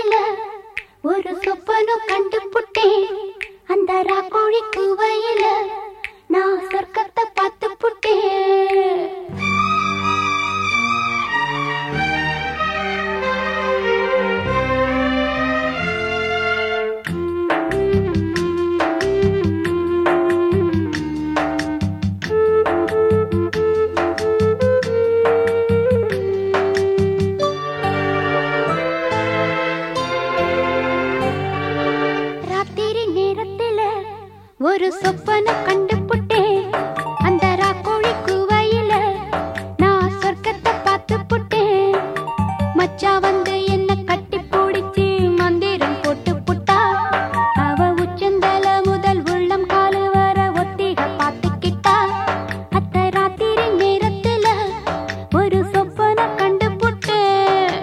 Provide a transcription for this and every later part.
நேரத்துல ஒரு சொப்பனம் கண்டு புட்டேன் அந்த ராக்கோழி குவையில நான் சொர்க்கத்தை பார்த்து புட்டேன் ராத்திரி நேரத்துல ஒரு சொப்பனம் கண்டு புட்டேன் அந்த ராக்கோழி குவையில நான் சொர்க்கத்தை பார்த்து புட்டேன் மச்சா வந்து என்ன கட்டி பிடிச்சி மந்திரம் போட்டு புட்டா அவ உச்சந்தல முதல் உள்ளம் காலு வர ஒத்திக பார்த்துக்கிட்டா அத்த ராத்திரி நேரத்துல ஒரு சொப்பனம் கண்டு புட்டேன்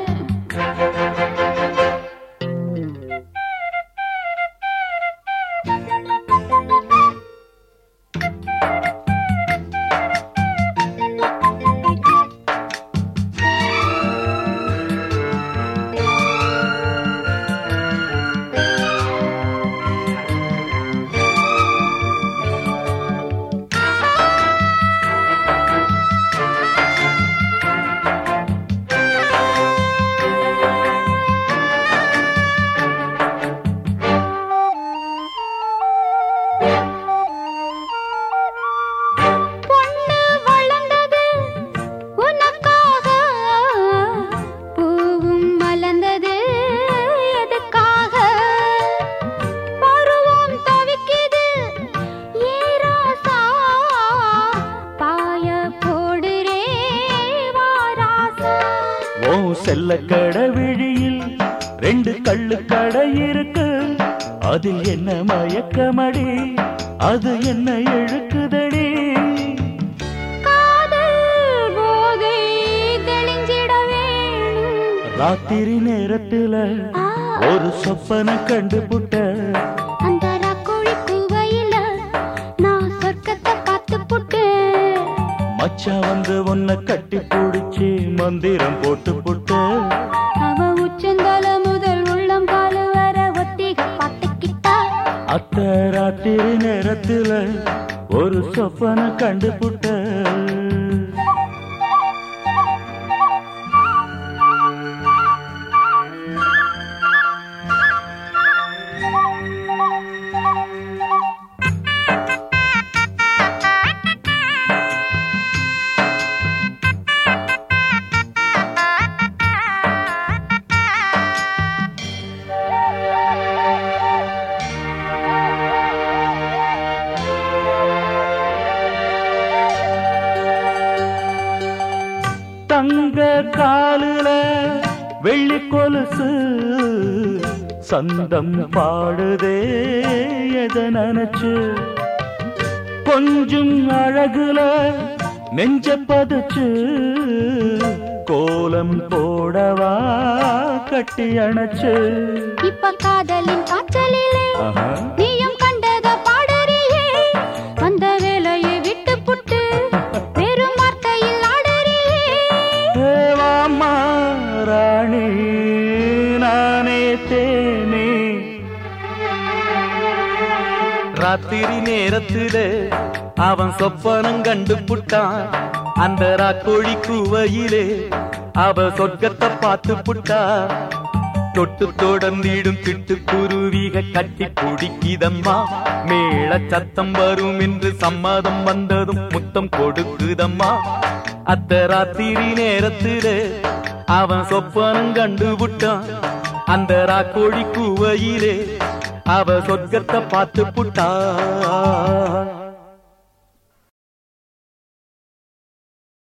பொண்ணு வளர்ந்தது உனக்காக பூவும் மலர்ந்தது எதுக்காக பருவம் தவிக்குது ஏராசா பாய போடுறே வாராசா ஓ செல்ல கடவிழியில் ரெண்டு கள்ளு கடை இருக்கு அதில் என்ன மயக்கமடி அது என்ன இழுக்குதடி காதல் போதை தெளிஞ்சிட வேணும் ராத்திரி நேரத்துல ஆ, ஒரு சொப்பன கண்டு புட்ட அந்த ராக்கோழி குவையில நான் சொர்க்கத்தை பார்த்து புட்டேன் மச்சா வந்து உன்னை கட்டி பிடிச்சி மந்திரம் போட்டு புட்ட அவ உச்சந்தால முதல் உள்ளம் காலு வர ஒத்திக பார்த்துக்கிட்டா அத்த ராத்திரி நேரத்துல ஒரு சொப்பன கண்டு புட்ட தங்க காலுல வெள்ளி கொலுசு சந்தம் பாடுதே எத நினைச்சு கொஞ்சம் அழகுல நெஞ்ச பதுச்சு கோலம் போடவா கட்டி அணைச்சு இப்ப காதலின் காய்ச்சலிலே ஆஹா. நீயும் கண்டத பாடறியே அந்த வேலையை விட்டு புட்டு வெறும் வார்த்தையில் ஆடறியே தேவாம்மா ராணி நானே தேனே ராத்திரி நேரத்துல அவன் சொப்பனம் கண்டு புட்டான் அந்த ராக்கோழி கூவையிலே அவ சொர்க்கத்தை பார்த்து புட்டா தொட்டு தொடர்ந்திடும் திட்டு குருவிக கட்டி பிடிக்கிதம்மா மேள சத்தம் வரும் என்று சம்மதம் வந்ததும் முத்தம் கொடுக்குதம்மா அத்த ராத்திரி நேரத்துல அவன் சொப்பனம் கண்டு விட்டான் அந்த ராக்கோழி கூவையிலே அவ சொர்க்கத்தை பார்த்து புட்டா